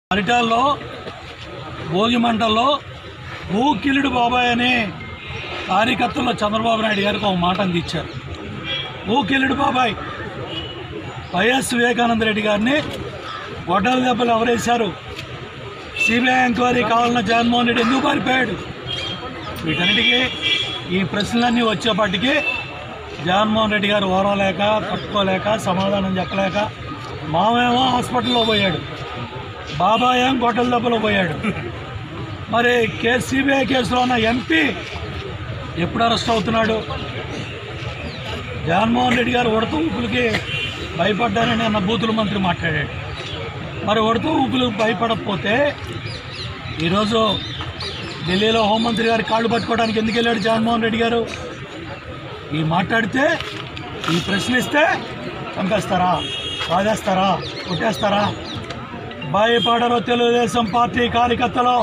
పరిటాల్లో భోగి మంటల్లో భూకిలుడు బాబాయ్ అనే కార్యకర్తల్లో చంద్రబాబు నాయుడు గారికి ఒక మాట అందించారు భూకిలుడు బాబాయ్ వైఎస్ వివేకానంద రెడ్డి గారిని గొడ్డల దెబ్బలు ఎవరేశారు సిబిఐ ఎంక్వైరీ కావాలన్న జగన్మోహన్ రెడ్డి ఎందుకు పారిపోయాడు వీటన్నిటికీ ఈ ప్రశ్నలన్నీ వచ్చేపటికి జగన్మోహన్ రెడ్డి గారు ఓరవలేక తట్టుకోలేక సమాధానం చెప్పలేక మామేమో హాస్పిటల్లో పోయాడు బాబాయ్ ఏం గొడ్డల దెబ్బలో పోయాడు మరి కే సిబిఐ కేసులో ఉన్న ఎంపీ ఎప్పుడు అరెస్ట్ అవుతున్నాడు జగన్మోహన్ రెడ్డి గారు ఉడత ఊపులకి భయపడ్డారని అన్న బూతుల మంత్రి మాట్లాడాడు మరి ఉడత ఊపులకు భయపడకపోతే ఈరోజు ఢిల్లీలో హోంమంత్రి గారి కాళ్ళు పట్టుకోవడానికి ఎందుకు వెళ్ళాడు జగన్మోహన్ రెడ్డి గారు ఈ మాట్లాడితే ఈ ప్రశ్నిస్తే చంపేస్తారా బాధేస్తారా కొట్టేస్తారా భయపడరు తెలుగుదేశం పార్టీ కార్యకర్తలు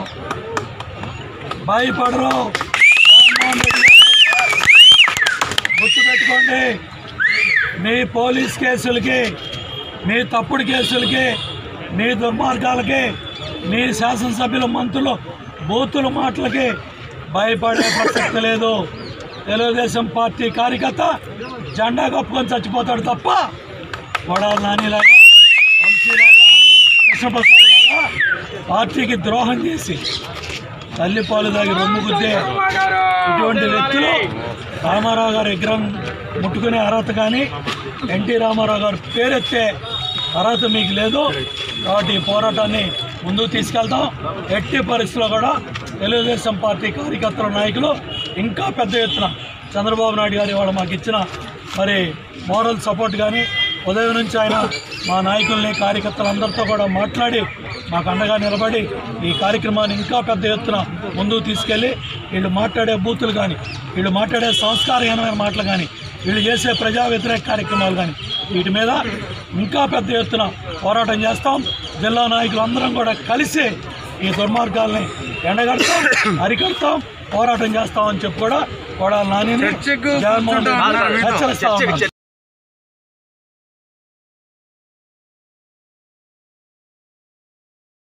భయపడరు జగన్మోహన్ రెడ్డి గారు గుర్తుపెట్టుకోండి మీ పోలీస్ కేసులకి మీ తప్పుడు కేసులకి మీ దుర్మార్గాలకి మీ శాసనసభ్యుల మంత్రులు బూతుల మాటలకి భయపడే ప్రసక్తి లేదు తెలుగుదేశం పార్టీ కార్యకర్త జెండా కప్పుకొని చచ్చిపోతాడు తప్ప కొడాలి నానిలాగా వంశీలాగా కృష్ణప్రసాద్ లాగా పార్టీకి ద్రోహం చేసి తల్లిపాలు దాగి రొమ్ము గుద్దే ఇటువంటి వ్యక్తులు రామారావు గారి విగ్రహం ముట్టుకునే అర్హత కానీ ఎన్టీ రామారావు గారు పేరెత్తే అర్హత మీకు లేదు కాబట్టి ఈ పోరాటాన్ని ముందుకు తీసుకెళ్తాం ఎట్టి పరిస్థితుల్లో కూడా తెలుగుదేశం పార్టీ కార్యకర్తల నాయకులు ఇంకా పెద్ద ఎత్తున చంద్రబాబు నాయుడు గారు ఇవాళ మాకు ఇచ్చిన మరి మోరల్ సపోర్ట్ కానీ ఉదయం నుంచి ఆయన మా నాయకుల్ని కార్యకర్తలందరితో కూడా మాట్లాడి మాకు అండగా నిలబడి ఈ కార్యక్రమాన్ని ఇంకా పెద్ద ఎత్తున ముందుకు తీసుకెళ్ళి వీళ్ళు మాట్లాడే బూతులు కానీ వీళ్ళు మాట్లాడే సంస్కారహీనమైన మాటలు కానీ వీళ్ళు చేసే ప్రజా వ్యతిరేక కార్యక్రమాలు కానీ వీటి మీద ఇంకా పెద్ద ఎత్తున పోరాటం చేస్తాం జిల్లా నాయకులందరం కూడా కలిసి ఈ దుర్మార్గాల్ని ఎండగడతాం అరికడతాం పోరాటం చేస్తామని చెప్పి కూడా కూడా నాని జగన్మోహన్ రెడ్డి హెచ్చరిస్తా ఉన్నాను